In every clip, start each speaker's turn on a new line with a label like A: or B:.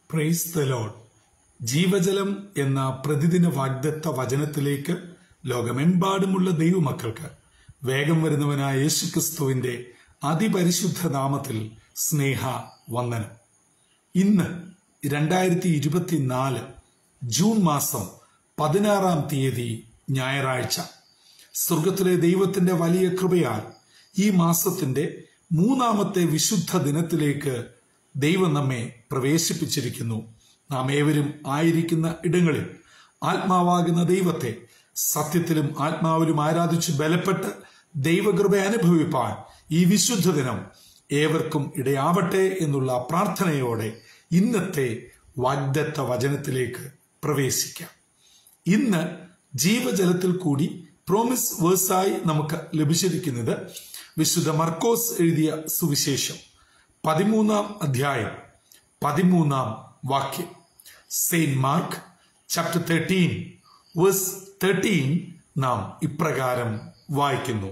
A: praise the load ജീവജലം എന്ന പ്രതിദിന വാഗ്ദത്ത വചനത്തിലേക്ക് ലോകമെമ്പാടുമുള്ള ദൈവമക്കൾക്ക് വേഗം വരുന്നവനായ യേശുക്രിസ്തുവിന്റെ അതിപരിശുദ്ധ നാമത്തിൽ സ്നേഹ വന്ദനം ഇന്ന് രണ്ടായിരത്തി ഇരുപത്തിനാല് ജൂൺ മാസം പതിനാറാം തീയതി ഞായറാഴ്ച സ്വർഗത്തിലെ ദൈവത്തിന്റെ വലിയ കൃപയാൽ ഈ മാസത്തിന്റെ മൂന്നാമത്തെ വിശുദ്ധ ദിനത്തിലേക്ക് ദൈവം നമ്മെ പ്രവേശിപ്പിച്ചിരിക്കുന്നു നാം ഏവരും ആയിരിക്കുന്ന ഇടങ്ങളിൽ ആത്മാവാകുന്ന ദൈവത്തെ സത്യത്തിലും ആത്മാവിലും ആരാധിച്ച് ബലപ്പെട്ട് ദൈവകൃപ അനുഭവിപ്പാൻ ഈ വിശുദ്ധ ദിനം ഏവർക്കും ഇടയാവട്ടെ എന്നുള്ള പ്രാർത്ഥനയോടെ ഇന്നത്തെ വാഗ്ദത്ത വചനത്തിലേക്ക് പ്രവേശിക്കാം ഇന്ന് ജീവജലത്തിൽ കൂടി പ്രോമിസ് വേഴ്സായി നമുക്ക് ലഭിച്ചിരിക്കുന്നത് വിശുദ്ധ മർക്കോസ് എഴുതിയ സുവിശേഷം പതിമൂന്നാം അധ്യായം പതിമൂന്നാം വാക്യം Saint Mark chapter thirteen verse thirteen നാം ഇപ്രകാരം വായിക്കുന്നു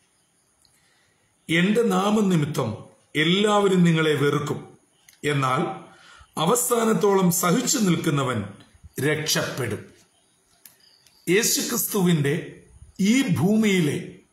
A: എന്റെ നാമനിമിത്തം എല്ലാവരും നിങ്ങളെ വെറുക്കും എന്നാൽ അവസാനത്തോളം സഹിച്ചു നിൽക്കുന്നവൻ രക്ഷപ്പെടും യേശുക്രിസ്തുവിന്റെ ഈ ഭൂമിയിലെ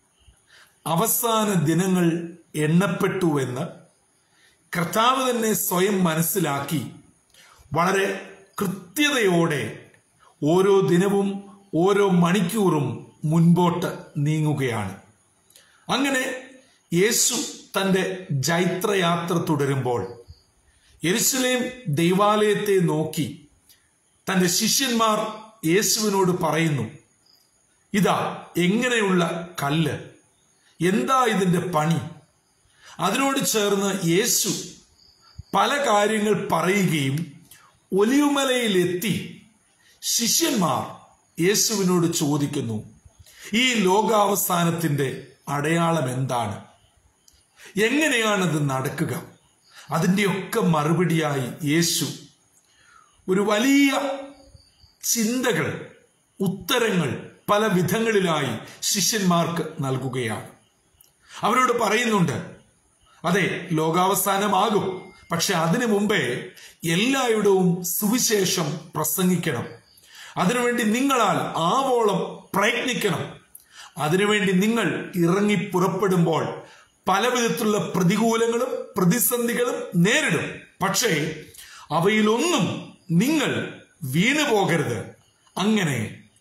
A: അവസാന ദിനങ്ങൾ എണ്ണപ്പെട്ടുവെന്ന് കർത്താവ് തന്നെ സ്വയം മനസ്സിലാക്കി വളരെ കൃത്യതയോടെ ഓരോ ദിനവും ഓരോ മണിക്കൂറും മുൻപോട്ട് നീങ്ങുകയാണ് അങ്ങനെ യേശു തന്റെ ജൈത്രയാത്ര തുടരുമ്പോൾ യെരുസലേം ദൈവാലയത്തെ നോക്കി തന്റെ ശിഷ്യന്മാർ യേശുവിനോട് പറയുന്നു ഇതാ എങ്ങനെയുള്ള കല്ല് എന്താ ഇതിന്റെ പണി അതിനോട് ചേർന്ന് യേശു പല കാര്യങ്ങൾ പറയുകയും ഒലിയുമലയിലെത്തി ശിഷ്യന്മാർ യേശുവിനോട് ചോദിക്കുന്നു ഈ ലോകാവസാനത്തിന്റെ അടയാളം എന്താണ് എങ്ങനെയാണത് നടക്കുക അതിൻ്റെയൊക്കെ മറുപടിയായി യേശു ഒരു വലിയ ചിന്തകൾ ഉത്തരങ്ങൾ പല വിധങ്ങളിലായി ശിഷ്യന്മാർക്ക് നൽകുകയാണ് അവരോട് പറയുന്നുണ്ട് അതെ ലോകാവസാനമാകും പക്ഷെ അതിനു മുമ്പേ എല്ലായിടവും സുവിശേഷം പ്രസംഗിക്കണം അതിനുവേണ്ടി നിങ്ങളാൽ ആവോളം പ്രയത്നിക്കണം അതിനുവേണ്ടി നിങ്ങൾ ഇറങ്ങി പുറപ്പെടുമ്പോൾ പല വിധത്തിലുള്ള പ്രതികൂലങ്ങളും പ്രതിസന്ധികളും നേരിടും പക്ഷേ അവയിലൊന്നും നിങ്ങൾ വീണു പോകരുത് അങ്ങനെ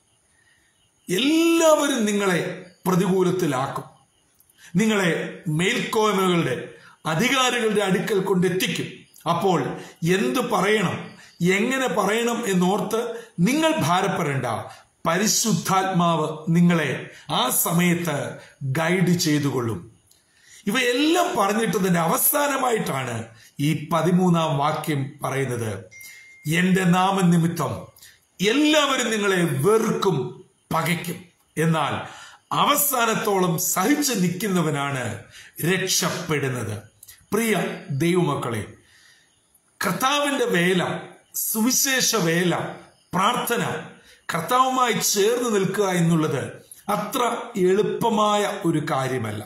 A: എല്ലാവരും നിങ്ങളെ പ്രതികൂലത്തിലാക്കും നിങ്ങളെ മേൽക്കോയ്മകളുടെ അധികാരികളുടെ അടുക്കൽ കൊണ്ടെത്തിക്കും അപ്പോൾ എന്തു പറയണം എങ്ങനെ പറയണം എന്നോർത്ത് നിങ്ങൾ ഭാരപ്പെടേണ്ട പരിശുദ്ധാത്മാവ് നിങ്ങളെ ആ സമയത്ത് ഗൈഡ് ചെയ്തുകൊള്ളും ഇവയെല്ലാം പറഞ്ഞിട്ടതിന്റെ അവസാനമായിട്ടാണ് ഈ പതിമൂന്നാം വാക്യം പറയുന്നത് എന്റെ നാമനിമിത്തം എല്ലാവരും നിങ്ങളെ വെറുക്കും പകയ്ക്കും എന്നാൽ അവസാനത്തോളം സഹിച്ചു നിൽക്കുന്നവനാണ് രക്ഷപ്പെടുന്നത് പ്രിയ ദൈവമക്കളെ കർത്താവിന്റെ വേല സുവിശേഷ വേല പ്രാർത്ഥന കർത്താവുമായി ചേർന്ന് നിൽക്കുക എന്നുള്ളത് അത്ര എളുപ്പമായ ഒരു കാര്യമല്ല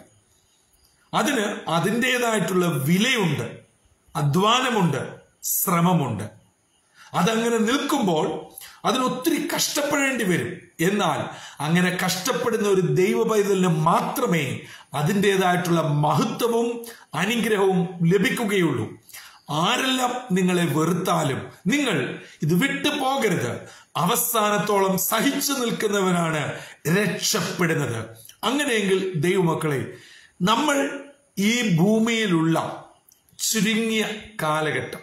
A: അതിന് അതിൻ്റെതായിട്ടുള്ള വിലയുണ്ട് അധ്വാനമുണ്ട് ശ്രമമുണ്ട് അതങ്ങനെ നിൽക്കുമ്പോൾ അതിനൊത്തിരി കഷ്ടപ്പെടേണ്ടി വരും എന്നാൽ അങ്ങനെ കഷ്ടപ്പെടുന്ന ഒരു ദൈവ പൈതലിന് മാത്രമേ അതിൻ്റെതായിട്ടുള്ള മഹത്വവും അനുഗ്രഹവും ലഭിക്കുകയുള്ളൂ ആരെല്ലാം നിങ്ങളെ വെറുത്താലും നിങ്ങൾ ഇത് വിട്ടു പോകരുത് അവസാനത്തോളം സഹിച്ചു നിൽക്കുന്നവനാണ് രക്ഷപ്പെടുന്നത് അങ്ങനെയെങ്കിൽ ദൈവമക്കളെ നമ്മൾ ഈ ഭൂമിയിലുള്ള ചുരുങ്ങിയ കാലഘട്ടം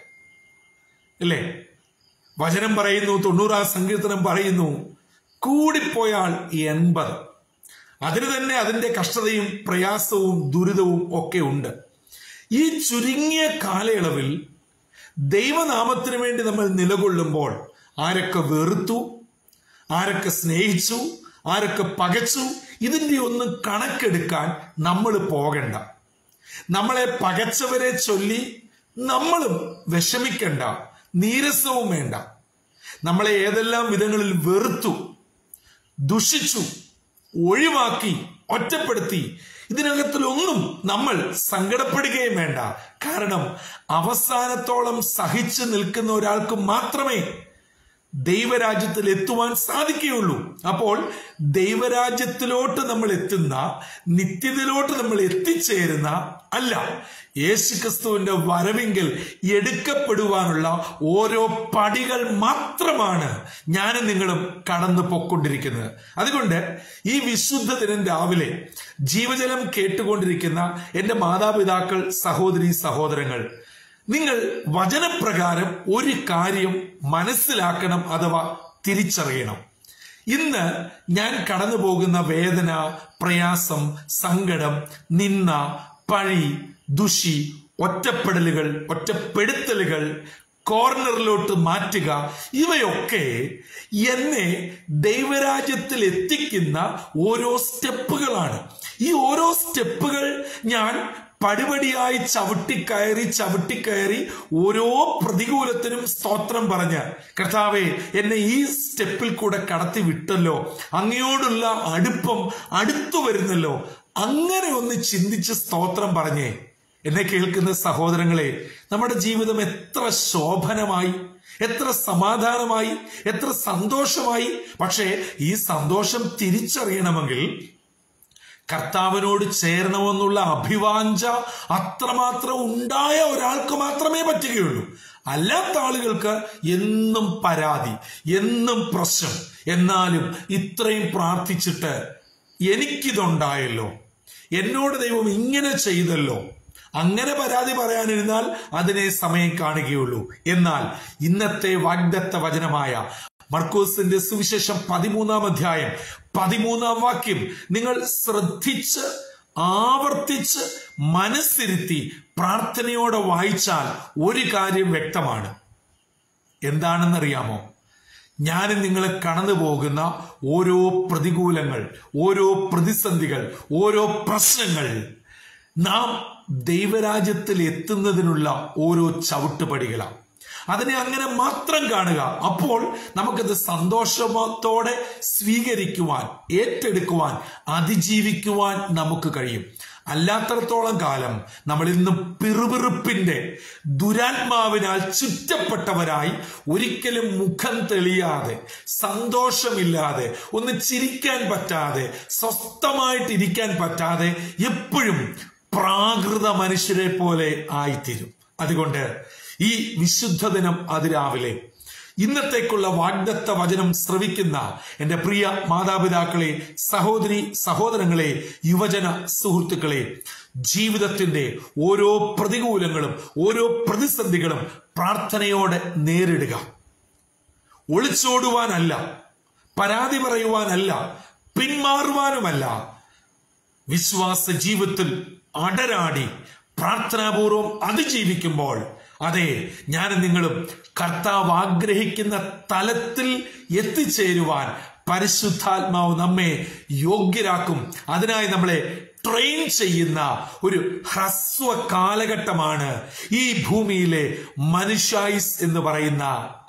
A: അല്ലേ വചനം പറയുന്നു തൊണ്ണൂറാം സങ്കീർത്തനം പറയുന്നു കൂടിപ്പോയാൽ എൺപത് അതിന് തന്നെ അതിന്റെ കഷ്ടതയും പ്രയാസവും ദുരിതവും ഒക്കെ ഉണ്ട് ഈ ചുരുങ്ങിയ കാലയളവിൽ ദൈവനാമത്തിന് വേണ്ടി നമ്മൾ നിലകൊള്ളുമ്പോൾ ആരൊക്കെ വെറുത്തു ആരൊക്കെ സ്നേഹിച്ചു ആരൊക്കെ പകച്ചു ഇതിന്റെ ഒന്നും കണക്കെടുക്കാൻ നമ്മൾ പോകണ്ട നമ്മളെ പകച്ചവരെ ചൊല്ലി നമ്മളും വിഷമിക്കണ്ട നീരസവും വേണ്ട നമ്മളെ ഏതെല്ലാം വിധങ്ങളിൽ വെറുത്തു ദുഷിച്ചു ഒഴിവാക്കി ഒറ്റപ്പെടുത്തി ഇതിനകത്തിലൊന്നും നമ്മൾ സങ്കടപ്പെടുകയും വേണ്ട കാരണം അവസാനത്തോളം സഹിച്ചു നിൽക്കുന്ന ഒരാൾക്ക് മാത്രമേ ദൈവരാജ്യത്തിൽ എത്തുവാൻ സാധിക്കുകയുള്ളൂ അപ്പോൾ ദൈവരാജ്യത്തിലോട്ട് നമ്മൾ എത്തുന്ന നിത്യതയിലോട്ട് നമ്മൾ എത്തിച്ചേരുന്ന അല്ല യേശുക്രിസ്തുവിന്റെ വരവിങ്കിൽ എടുക്കപ്പെടുവാനുള്ള ഓരോ പടികൾ മാത്രമാണ് ഞാനും നിങ്ങളും കടന്നു പൊക്കൊണ്ടിരിക്കുന്നത് അതുകൊണ്ട് ഈ വിശുദ്ധ ദിനം രാവിലെ ജീവജലം കേട്ടുകൊണ്ടിരിക്കുന്ന എൻ്റെ മാതാപിതാക്കൾ സഹോദരി സഹോദരങ്ങൾ നിങ്ങൾ വചനപ്രകാരം ഒരു കാര്യം മനസ്സിലാക്കണം അഥവാ തിരിച്ചറിയണം ഇന്ന് ഞാൻ കടന്നു പോകുന്ന വേദന പ്രയാസം സങ്കടം നിന്ന പഴി ദുഷി ഒറ്റപ്പെടലുകൾ ഒറ്റപ്പെടുത്തലുകൾ കോർണറിലോട്ട് മാറ്റുക ഇവയൊക്കെ എന്നെ ദൈവരാജ്യത്തിൽ എത്തിക്കുന്ന ഓരോ സ്റ്റെപ്പുകളാണ് ഈ ഓരോ സ്റ്റെപ്പുകൾ ഞാൻ പടിപടിയായി ചവിട്ടിക്കയറി ചവിട്ടിക്കയറി ഓരോ പ്രതികൂലത്തിനും സ്തോത്രം പറഞ്ഞ് കർത്താവെ എന്നെ ഈ സ്റ്റെപ്പിൽ കൂടെ കടത്തി വിട്ടല്ലോ അങ്ങയോടുള്ള അടുപ്പം അടുത്തു വരുന്നല്ലോ അങ്ങനെ ഒന്ന് ചിന്തിച്ച് സ്തോത്രം പറഞ്ഞേ എന്നെ കേൾക്കുന്ന സഹോദരങ്ങളെ നമ്മുടെ ജീവിതം എത്ര ശോഭനമായി എത്ര സമാധാനമായി എത്ര സന്തോഷമായി പക്ഷേ ഈ സന്തോഷം തിരിച്ചറിയണമെങ്കിൽ കർത്താവിനോട് ചേരണമെന്നുള്ള അഭിവാഞ്ച അത്രമാത്രം ഉണ്ടായ ഒരാൾക്ക് മാത്രമേ പറ്റുകയുള്ളൂ അല്ലാത്ത ആളുകൾക്ക് എന്നും പരാതി എന്നും പ്രശ്നം എന്നാലും ഇത്രയും പ്രാർത്ഥിച്ചിട്ട് എനിക്കിതുണ്ടായല്ലോ എന്നോട് ദൈവം ഇങ്ങനെ ചെയ്തല്ലോ അങ്ങനെ പരാതി പറയാനിരുന്നാൽ അതിനെ സമയം കാണുകയുള്ളൂ എന്നാൽ ഇന്നത്തെ വാഗ്ദത്ത വചനമായ മർക്കോസിന്റെ സുവിശേഷം പതിമൂന്നാം അധ്യായം പതിമൂന്നാം വാക്യം നിങ്ങൾ ശ്രദ്ധിച്ച് ആവർത്തിച്ച് മനസ്സിരുത്തി പ്രാർത്ഥനയോടെ വായിച്ചാൽ ഒരു കാര്യം വ്യക്തമാണ് എന്താണെന്നറിയാമോ ഞാൻ നിങ്ങൾ കടന്നു പോകുന്ന ഓരോ പ്രതികൂലങ്ങൾ ഓരോ പ്രതിസന്ധികൾ ഓരോ പ്രശ്നങ്ങൾ നാം ദൈവരാജ്യത്തിൽ എത്തുന്നതിനുള്ള ഓരോ ചവിട്ടുപടികളാണ് അതിനെ അങ്ങനെ മാത്രം കാണുക അപ്പോൾ നമുക്കത് സന്തോഷത്തോടെ സ്വീകരിക്കുവാൻ ഏറ്റെടുക്കുവാൻ അതിജീവിക്കുവാൻ നമുക്ക് കഴിയും അല്ലാത്തടത്തോളം കാലം നമ്മൾ ഇന്ന് പിറുപിറുപ്പിന്റെ ദുരാത്മാവിനാൽ ചുറ്റപ്പെട്ടവരായി ഒരിക്കലും മുഖം തെളിയാതെ സന്തോഷമില്ലാതെ ഒന്ന് ചിരിക്കാൻ പറ്റാതെ സ്വസ്ഥമായിട്ടിരിക്കാൻ പറ്റാതെ എപ്പോഴും പ്രാകൃത മനുഷ്യരെ പോലെ ആയിത്തീരും അതുകൊണ്ട് ഈ വിശുദ്ധ ദിനം അതിരാവിലെ ഇന്നത്തേക്കുള്ള വാഗ്ദത്ത വചനം ശ്രവിക്കുന്ന എൻ്റെ പ്രിയ മാതാപിതാക്കളെ സഹോദരി സഹോദരങ്ങളെ യുവജന സുഹൃത്തുക്കളെ ജീവിതത്തിന്റെ ഓരോ പ്രതികൂലങ്ങളും ഓരോ പ്രതിസന്ധികളും പ്രാർത്ഥനയോടെ നേരിടുക ഒളിച്ചോടുവാനല്ല പരാതി പറയുവാനല്ല പിന്മാറുവാനുമല്ല വിശ്വാസ ജീവിതത്തിൽ അടരാടി പ്രാർത്ഥനാപൂർവം അതിജീവിക്കുമ്പോൾ അതെ ഞാൻ നിങ്ങളും കർത്താവ് ആഗ്രഹിക്കുന്ന തലത്തിൽ എത്തിച്ചേരുവാൻ പരിശുദ്ധാത്മാവ് നമ്മെ യോഗ്യരാക്കും അതിനായി നമ്മളെ ട്രെയിൻ ചെയ്യുന്ന ഒരു ഹ്രസ്വ കാലഘട്ടമാണ് ഈ ഭൂമിയിലെ മനുഷ്യായുസ് എന്ന് പറയുന്ന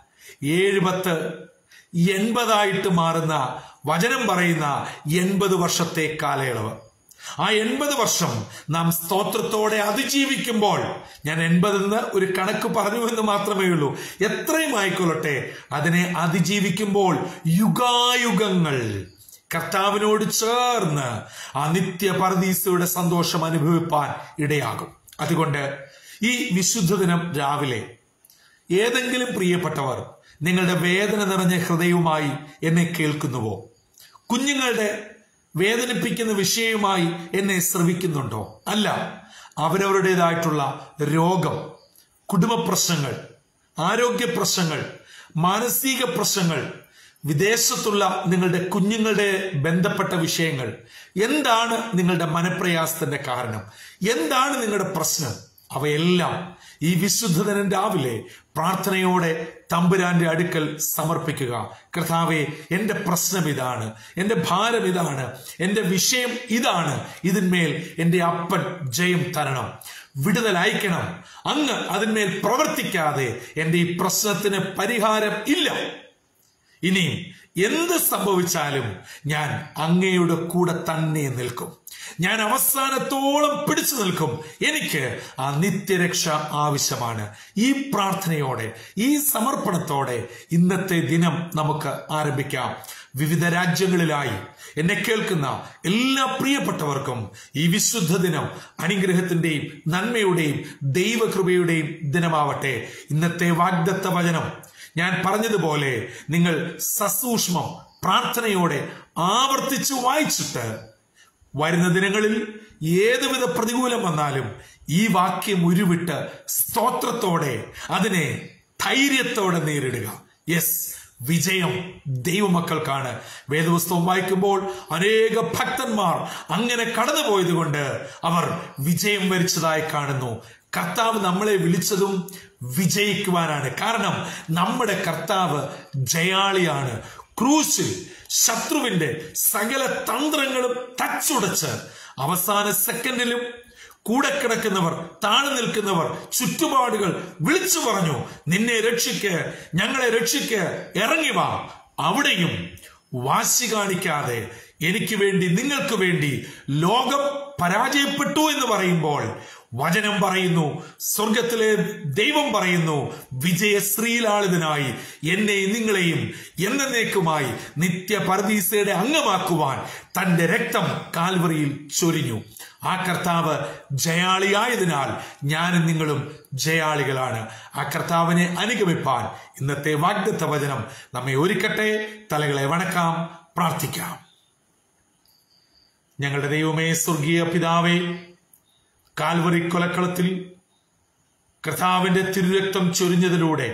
A: ഏഴ് പത്ത് എൺപതായിട്ട് മാറുന്ന വചനം പറയുന്ന എൺപത് വർഷത്തെ കാലയളവ് ആ എൺപത് വർഷം നാം സ്തോത്രത്തോടെ അതിജീവിക്കുമ്പോൾ ഞാൻ എൺപതെന്ന് ഒരു കണക്ക് പറഞ്ഞു എന്ന് മാത്രമേ ഉള്ളൂ എത്രയും ആയിക്കൊള്ളട്ടെ അതിനെ അതിജീവിക്കുമ്പോൾ യുഗായുഗങ്ങൾ കർത്താവിനോട് ചേർന്ന് ആ നിത്യ പരദീസയുടെ സന്തോഷം അനുഭവിപ്പാൻ ഇടയാകും അതുകൊണ്ട് ഈ വിശുദ്ധ ദിനം രാവിലെ ഏതെങ്കിലും പ്രിയപ്പെട്ടവർ നിങ്ങളുടെ വേദന നിറഞ്ഞ ഹൃദയവുമായി എന്നെ കേൾക്കുന്നുവോ കുഞ്ഞുങ്ങളുടെ വേദനിപ്പിക്കുന്ന വിഷയവുമായി എന്നെ ശ്രവിക്കുന്നുണ്ടോ അല്ല അവരവരുടേതായിട്ടുള്ള രോഗം കുടുംബ പ്രശ്നങ്ങൾ ആരോഗ്യ പ്രശ്നങ്ങൾ മാനസിക പ്രശ്നങ്ങൾ വിദേശത്തുള്ള നിങ്ങളുടെ കുഞ്ഞുങ്ങളുടെ ബന്ധപ്പെട്ട വിഷയങ്ങൾ എന്താണ് നിങ്ങളുടെ മനപ്രയാസത്തിന്റെ കാരണം എന്താണ് നിങ്ങളുടെ പ്രശ്നം അവയെല്ലാം ഈ വിശുദ്ധതനം രാവിലെ പ്രാർത്ഥനയോടെ തമ്പുരാന്റെ അടുക്കൽ സമർപ്പിക്കുക കർത്താവെ എന്റെ പ്രശ്നം ഇതാണ് എന്റെ ഭാരം ഇതാണ് എന്റെ വിഷയം ഇതാണ് ഇതിന്മേൽ എന്റെ അപ്പൻ ജയം തരണം വിടുതൽ അയക്കണം അങ്ങ് അതിന്മേൽ പ്രവർത്തിക്കാതെ എന്റെ ഈ പ്രശ്നത്തിന് പരിഹാരം ഇല്ല ഇനിയും എന്ത് സംഭവിച്ചാലും ഞാൻ അങ്ങയുടെ കൂടെ തന്നെ നിൽക്കും ഞാൻ അവസാനത്തോളം പിടിച്ചു നിൽക്കും എനിക്ക് ആ നിത്യരക്ഷ ആവശ്യമാണ് ഈ പ്രാർത്ഥനയോടെ ഈ സമർപ്പണത്തോടെ ഇന്നത്തെ ദിനം നമുക്ക് ആരംഭിക്കാം വിവിധ രാജ്യങ്ങളിലായി എന്നെ കേൾക്കുന്ന എല്ലാ പ്രിയപ്പെട്ടവർക്കും ഈ വിശുദ്ധ ദിനം അനുഗ്രഹത്തിന്റെയും നന്മയുടെയും ദൈവകൃപയുടെയും ദിനമാവട്ടെ ഇന്നത്തെ വാഗ്ദത്ത വചനം ഞാൻ പറഞ്ഞതുപോലെ നിങ്ങൾ സസൂക്ഷ്മം പ്രാർത്ഥനയോടെ ആവർത്തിച്ചു വായിച്ചിട്ട് വരുന്ന ദിനങ്ങളിൽ ഏതുവിധ പ്രതികൂലം വന്നാലും ഈ വാക്യം ഉരുവിട്ട് സ്തോത്രത്തോടെ അതിനെ ധൈര്യത്തോടെ നേരിടുക യെസ് വിജയം ദൈവമക്കൾക്കാണ് വേദപുസ്തകം വായിക്കുമ്പോൾ അനേക ഭക്തന്മാർ അങ്ങനെ കടന്നുപോയത് കൊണ്ട് അവർ വിജയം വരിച്ചതായി കാണുന്നു കർത്താവ് നമ്മളെ വിളിച്ചതും വിജയിക്കുവാനാണ് കാരണം നമ്മുടെ കർത്താവ് ജയാളിയാണ് ക്രൂശിൽ ശത്രുവിന്റെ സകല തന്ത്രങ്ങളും തച്ചുടച്ച് അവസാന സെക്കൻഡിലും കൂടെ കിടക്കുന്നവർ താഴെ നിൽക്കുന്നവർ ചുറ്റുപാടുകൾ വിളിച്ചു പറഞ്ഞു നിന്നെ രക്ഷിക്ക് ഞങ്ങളെ രക്ഷിക്ക് ഇറങ്ങി വാ അവിടെയും വാശി കാണിക്കാതെ എനിക്ക് വേണ്ടി നിങ്ങൾക്ക് വേണ്ടി ലോകം പരാജയപ്പെട്ടു എന്ന് പറയുമ്പോൾ വചനം പറയുന്നു സ്വർഗത്തിലെ ദൈവം പറയുന്നു വിജയശ്രീലാളിതനായി എന്നെയും നിങ്ങളെയും എന്നേക്കുമായി നിത്യ പരദീസയുടെ അംഗമാക്കുവാൻ തന്റെ രക്തം കാൽവറിയിൽ ചൊരിഞ്ഞു ആ കർത്താവ് ജയാളിയായതിനാൽ ഞാനും നിങ്ങളും ജയാളികളാണ് ആ കർത്താവിനെ അനുഗമിപ്പാൻ ഇന്നത്തെ വാഗ്ദത്ത വചനം നമ്മെ ഒരുക്കട്ടെ തലകളെ വണക്കാം പ്രാർത്ഥിക്കാം ഞങ്ങളുടെ ദൈവമേ സ്വർഗീയ പിതാവേ കാൽവറി കൊലക്കളത്തിൽ കർത്താവിന്റെ തിരുരക്തം ചൊരിഞ്ഞതിലൂടെ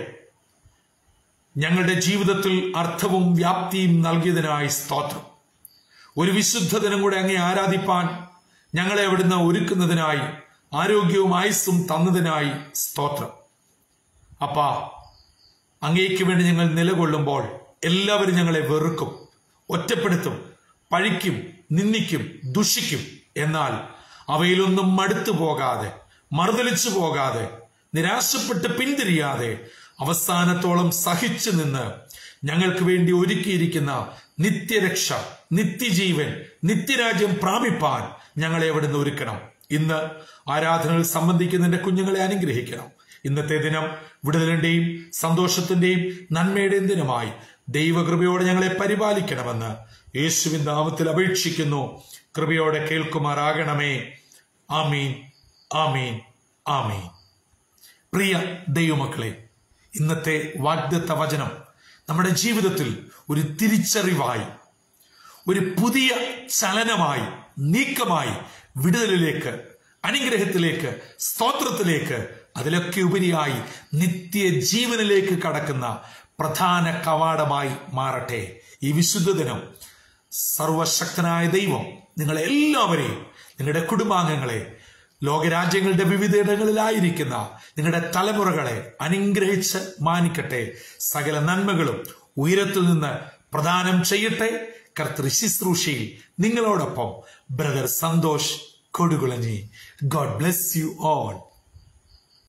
A: ഞങ്ങളുടെ ജീവിതത്തിൽ അർത്ഥവും വ്യാപ്തിയും നൽകിയതിനായി സ്തോത്രം ഒരു വിശുദ്ധ ദിനം കൂടെ അങ്ങേ ആരാധിപ്പാൻ ഞങ്ങളെ അവിടുന്ന് ഒരുക്കുന്നതിനായി ആരോഗ്യവും ആയുസ്സും തന്നതിനായി സ്തോത്രം അപ്പാ അങ്ങേക്ക് വേണ്ടി ഞങ്ങൾ നിലകൊള്ളുമ്പോൾ എല്ലാവരും ഞങ്ങളെ വെറുക്കും ഒറ്റപ്പെടുത്തും പഴിക്കും നിന്ദിക്കും ദുഷിക്കും എന്നാൽ അവയിലൊന്നും മടുത്തു പോകാതെ മറുതലിച്ചു പോകാതെ നിരാശപ്പെട്ട് പിന്തിരിയാതെ അവസാനത്തോളം സഹിച്ചു നിന്ന് ഞങ്ങൾക്ക് വേണ്ടി ഒരുക്കിയിരിക്കുന്ന നിത്യരക്ഷ നിത്യജീവൻ നിത്യരാജ്യം പ്രാപിപ്പാൻ ഞങ്ങളെ അവിടുന്ന് ഒരുക്കണം ഇന്ന് ആരാധനകൾ സംബന്ധിക്കുന്നതിന്റെ കുഞ്ഞുങ്ങളെ അനുഗ്രഹിക്കണം ഇന്നത്തെ ദിനം വിടുതലിന്റെയും സന്തോഷത്തിന്റെയും നന്മയുടെയും ദിനമായി ദൈവകൃപയോടെ ഞങ്ങളെ പരിപാലിക്കണമെന്ന് യേശുവിൻ നാമത്തിൽ അപേക്ഷിക്കുന്നു കൃപയോടെ കേൾക്കുമാറാകണമേ ആമീൻ ആമീൻ ആമീൻ പ്രിയ ദൈവമക്കളെ ഇന്നത്തെ വാഗ്ദത്ത വചനം നമ്മുടെ ജീവിതത്തിൽ ഒരു തിരിച്ചറിവായി ഒരു പുതിയ ചലനമായി നീക്കമായി വിടുതലിലേക്ക് അനുഗ്രഹത്തിലേക്ക് സ്തോത്രത്തിലേക്ക് അതിലൊക്കെ ഉപരിയായി നിത്യജീവനിലേക്ക് കടക്കുന്ന പ്രധാന കവാടമായി മാറട്ടെ ഈ വിശുദ്ധ ദിനം സർവശക്തനായ ദൈവം നിങ്ങളെ എല്ലാവരെയും നിങ്ങളുടെ കുടുംബാംഗങ്ങളെ ലോകരാജ്യങ്ങളുടെ വിവിധയിടങ്ങളിലായിരിക്കുന്ന നിങ്ങളുടെ തലമുറകളെ അനുഗ്രഹിച്ച് മാനിക്കട്ടെ സകല നന്മകളും ഉയരത്തിൽ നിന്ന് പ്രദാനം ചെയ്യട്ടെ കർത്തൃ ശുശ്രൂഷയിൽ നിങ്ങളോടൊപ്പം brother Santhosh Kodukulanji God bless you all